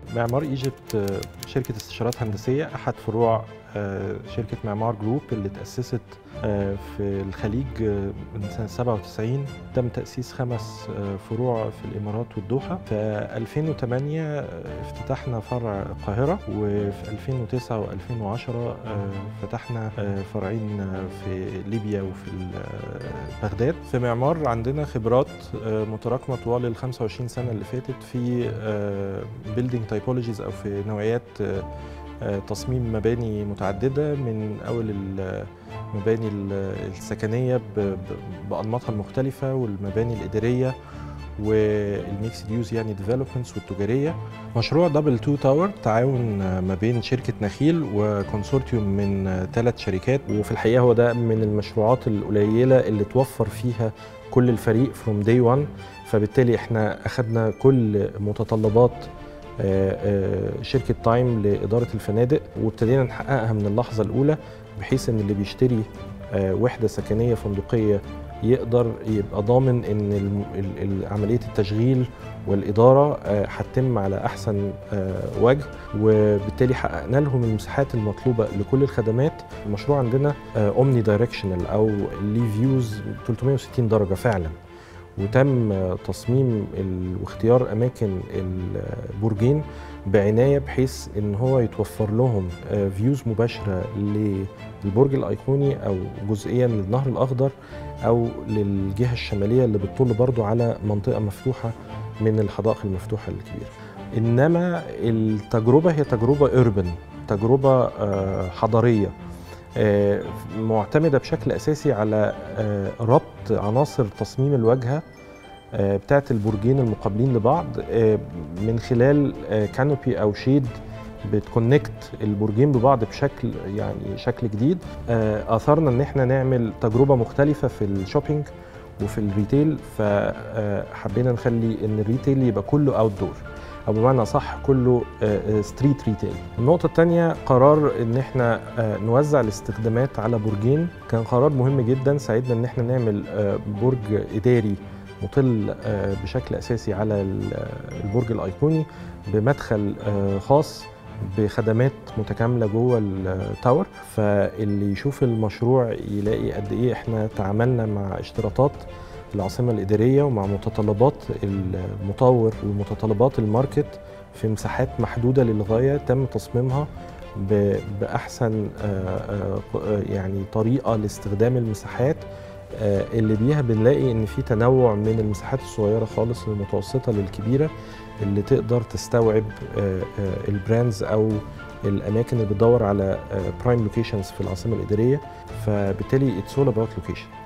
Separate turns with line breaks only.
معمار ايجيبت شركة استشارات هندسية أحد فروع شركة معمار جروب اللي تأسست في الخليج من سنة 97 تم تأسيس خمس فروع في الإمارات والدوحة في 2008 افتتحنا فرع القاهرة وفي 2009 و2010 فتحنا فرعين في ليبيا وفي بغداد في معمار عندنا خبرات متراكمة طوال ال 25 سنة اللي فاتت في بيلدينج تايبولوجيز أو في نوعيات تصميم مباني متعددة من أول المباني السكنية بأنماطها المختلفة والمباني الإدارية والميكس يوز يعني ديفلوبمنتس والتجاريه مشروع دبل تو تاور تعاون ما بين شركه نخيل وكونسورتيوم من ثلاث شركات وفي الحقيقه هو ده من المشروعات القليله اللي توفر فيها كل الفريق فروم داي 1 فبالتالي احنا اخذنا كل متطلبات شركه تايم لاداره الفنادق وابتدينا نحققها من اللحظه الاولى بحيث ان اللي بيشتري وحده سكنيه فندقيه يقدر يبقى ضامن ان عمليه التشغيل والاداره هتتم على احسن وجه وبالتالي حققنا لهم المساحات المطلوبه لكل الخدمات المشروع عندنا اومني دايركشنال او ليه فيوز 360 درجه فعلا وتم تصميم واختيار اماكن البرجين بعنايه بحيث ان هو يتوفر لهم فيوز مباشره للبرج الايقوني او جزئيا للنهر الاخضر او للجهه الشماليه اللي بتطل برضو على منطقه مفتوحه من الحدائق المفتوحه الكبيره انما التجربه هي تجربه اوربن تجربه حضريه معتمده بشكل اساسي على ربط عناصر تصميم الواجهه بتاعت البرجين المقابلين لبعض من خلال كانوبي او شيد بتكونكت البرجين ببعض بشكل يعني شكل جديد اثرنا ان احنا نعمل تجربه مختلفه في الشوبينج وفي الريتيل فحبينا نخلي ان الريتيل يبقى كله اوت دور او بمعنى صح كله ستريت ريتيل النقطه الثانيه قرار ان احنا نوزع الاستخدامات على برجين كان قرار مهم جدا ساعدنا ان احنا نعمل برج اداري مطل بشكل اساسي على البرج الايقوني بمدخل خاص بخدمات متكامله جوه التاور فاللي يشوف المشروع يلاقي قد ايه احنا تعاملنا مع اشتراطات العاصمة الإدارية ومع متطلبات المطور ومتطلبات الماركت في مساحات محدودة للغاية تم تصميمها بأحسن يعني طريقة لاستخدام المساحات اللي بيها بنلاقي ان في تنوع من المساحات الصغيره خالص للمتوسطه للكبيره اللي تقدر تستوعب البراندز او الاماكن اللي بتدور على برايم لوكيشنز في العاصمه الاداريه فبالتالي اتس اول اباوت لوكيشن